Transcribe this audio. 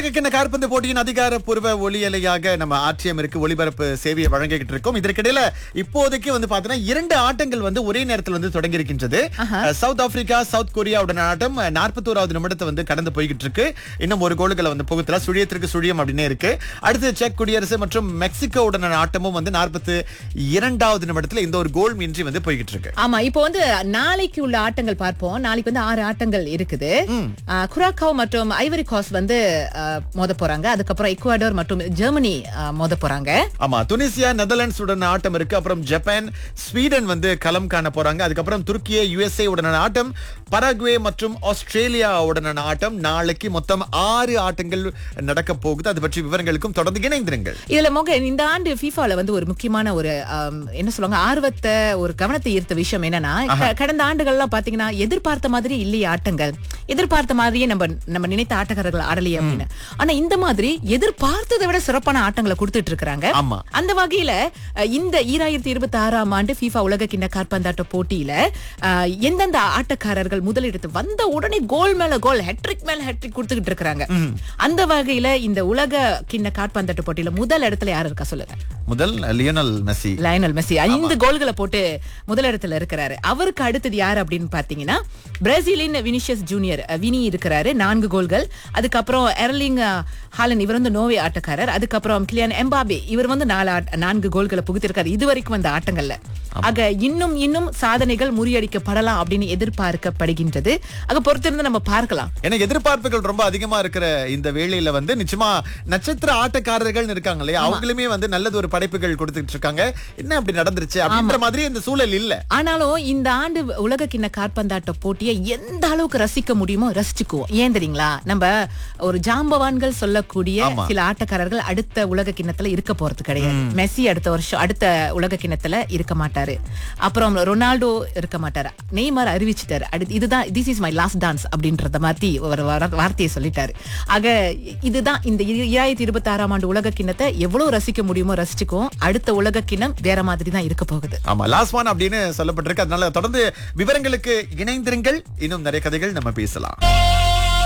உலக கிண்ண காற்பந்து போட்டியின் அதிகாரப்பூர்வ ஒளியலையாக நம்ம ஆர்டிஎம் இருக்கு ஒளிபரப்பு சேவையை வழங்கிக்கிட்டு இருக்கோம் இதற்கிடையில இப்போதைக்கு வந்து பாத்தீங்கன்னா இரண்டு ஆட்டங்கள் வந்து ஒரே நேரத்தில் வந்து தொடங்கி இருக்கின்றது அஹ், சவுத் ஆப்பிரிக்கா சவுத் கொரியாவுடன் ஆட்டம் நாற்பத்தோராவது நிமிடத்தை வந்து கடந்து போய்கிட்டு இருக்கு இன்னும் ஒரு கோலுகளை வந்து புகுத்தல சுழியத்திற்கு சுழியம் அப்படின்னு இருக்கு அடுத்து செக் குடியரசு மற்றும் மெக்சிகோவுடனான ஆட்டமும் வந்து நாற்பத்தி இரண்டாவது நிமிடத்துல இந்த ஒரு கோல் மின்றி வந்து போய்கிட்டு இருக்கு ஆமா இப்போ வந்து நாளைக்கு உள்ள ஆட்டங்கள் பார்ப்போம் நாளைக்கு வந்து ஆறு ஆட்டங்கள் இருக்குது ஆ, குராக்காவ் மற்றும் ஐவரி காஸ் வந்து ஆ, மோத போறாங்க அதுக்கப்புறம் எக்குவாடோர் மற்றும் ஜெர்மனி ஆ, மோத போறாங்க ஆமா துனிசியா நெதர்லாண்ட்ஸ் உடனான ஆட்டம் இருக்கு அப்புறம் ஜப்பான் ஸ்வீடன் வந்து களம் காண போறாங்க அதுக்கப்புறம் துருக்கிய யுஎஸ்ஏ உடனான ஆட்டம் பராகுவே மற்றும் ஆஸ்திரேலியா உடனான ஆட்டம் நாளைக்கு மொத்தம் ஆறு ஆட்டங்கள் நடக்க போகுது அது பற்றி விவரங்களுக்கும் தொடர்ந்து இணைந்திருங்கள் இதுல மொக இந்த ஆண்டு ஃபீஃபால வந்து ஒரு முக்கியமான ஒரு ஆம், என்ன சொல்லுவாங்க ஆர்வத்தை ஒரு கவனத்தை ஈர்த்த விஷயம் என்னன்னா க- கடந்த ஆண்டுகள்லாம் பாத்தீங்கன்னா எதிர்பார்த்த மாதிரி இல்லையே ஆட்டங்கள் எதிர்பார்த்த மாதிரியே நம்ம நம்ம நினைத்த ஆட்டக்காரர்கள் ஆடலையே அப்படின்னு ஆனா இந்த மாதிரி எதிர்பார்த்ததை விட சிறப்பான ஆட்டங்களை கொடுத்துட்டு இருக்காங்க ஆமா. அந்த வகையில அஹ், இந்த ஈராயிரத்தி இருபத்தி ஆறாம் ஆண்டு FIFA உலக கிண்ண காற்பந்தாட்ட போட்டியில அஹ், எந்தெந்த ஆட்டக்காரர்கள் முதலிடத்து வந்த உடனே கோல் மேல கோல் ஹெட்ரிக் மேல ஹெட்ரிக் கொடுத்துக்கிட்டு இருக்காங்க அந்த வகையில இந்த உலக கிண்ண காற்பந்தாட்ட போட்டியில முதல் இடத்துல யாரு இருக்கா சொல்லுங்க முதல் லியோனல் மெஸ்ஸி லயனல் மெஸ்ஸி ஐந்து கோல்களை போட்டு முதலிடத்துல இருக்கிறாரு அவருக்கு அடுத்தது யார் அப்படின்னு பாத்தீங்கன்னா பிரேசிலின் வினிஷியஸ் ஜூனியர் அஹ், வினி இருக்கிறாரு நான்கு கோல்கள் அதுக்கப்புறம் எர்லிங் அஹ், ஹாலன் இவர் வந்து நோவே ஆட்டக்காரர் அதுக்கப்புறம் கிளியான் எம்பாபே இவர் வந்து நாலு ஆட்ட- நான்கு கோல்களை புகுத்திருக்காரு இதுவரைக்கும் வந்த ஆட்டங்கள்ல ஆக இன்னும் இன்னும் சாதனைகள் முறியடிக்கப்படலாம் அப்படின்னு எதிர்பார்க்கப்படுகின்றது ஆக பொறுத்திருந்து நம்ம பார்க்கலாம் எனக்கு எதிர்பார்ப்புகள் ரொம்ப அதிகமா இருக்கிற இந்த வேளையில வந்து நிச்சயமா நட்சத்திர ஆட்டக்காரர்கள் இருக்காங்க இல்லையா அவங்களுமே வந்து நல்லது ஒரு படைப்புகள் கொடுத்துட்டு இருக்காங்க என்ன அப்படி நடந்துருச்சு அப்படின்ற மாதிரி இந்த சூழல் இல்ல ஆனாலும் இந்த ஆண்டு உலக கிண்ண காற்பந்தாட்ட போட்டியை எந்த அளவுக்கு ரசிக்க முடியுமோ ரசிச்சுக்குவோம் ஏன் தெரியுங்களா நம்ம ஒரு ஜாம்பவான்கள் சொல்லக்கூடிய ஆமா. சில ஆட்டக்காரர்கள் அடுத்த உலக கிண்ணத்துல இருக்க போறது கிடையாது மெஸ்ஸி அடுத்த வருஷம் அடுத்த உலக கிண்ணத்துல இருக்க மாட்டாரு அப்புறம் ரொனால்டோ இருக்க மாட்டாரு நெய்மார் அறிவிச்சிட்டாரு அடுத்து இதுதான் this is my last dance அப்படின்றத மாதிரி ஒரு வார- வார்த்தையை சொல்லிட்டாரு ஆக இதுதான் இந்த இரண்டாயிரத்தி இருபத்தி ஆறாம் ஆண்டு உலக கிண்ணத்தை எவ்வளவு ரசிக்க முடியுமோ ரசிச்சுக்குவோம் அடுத்த உலக கிண்ணம் வேற மாதிரி தான் இருக்க போகுது ஆமா லாஸ்ட் ஒன் அப்படின்னு சொல்லப்பட்டிருக்கு அதனால தொடர்ந்து விவரங்களுக்கு இணைந்திருங்கள் இன்னும் நிறைய கதைகள் நம்ம பேசலாம்